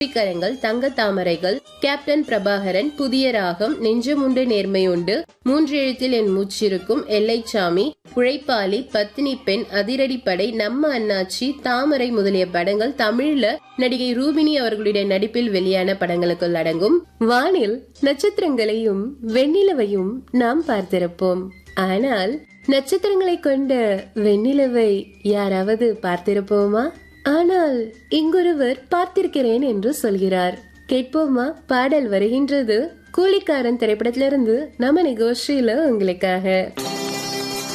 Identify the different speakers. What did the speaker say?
Speaker 1: கரங்கள் தங்க தாமரைகள் கேப்டன் பிரபாகரன் புதிய ராகம் நெஞ்சமுண்டு நேர்மையுண்டு மூன்று எழுத்தில் என் மூச்சிருக்கும் எல்லைச்சாமி உழைப்பாளி பத்தினி பெண் அதிரடிப்படை நம்ம அண்ணாச்சி தாமரை முதலிய படங்கள் தமிழ்ல நடிகை ரூபினி அவர்களுடைய நடிப்பில் வெளியான படங்களுக்குள் அடங்கும் வானில் நட்சத்திரங்களையும் வெண்ணிலவையும் நாம் பார்த்திருப்போம் ஆனால் நட்சத்திரங்களை கொண்ட வெண்ணிலவை யாராவது பார்த்திருப்போமா ஆனால் இங்கொருவர் பார்த்திருக்கிறேன் என்று சொல்கிறார் கேட்போமா பாடல் வருகின்றது கூலிக்காரன் திரைப்படத்திலிருந்து நம்ம நிகழ்ச்சியில உங்களுக்காக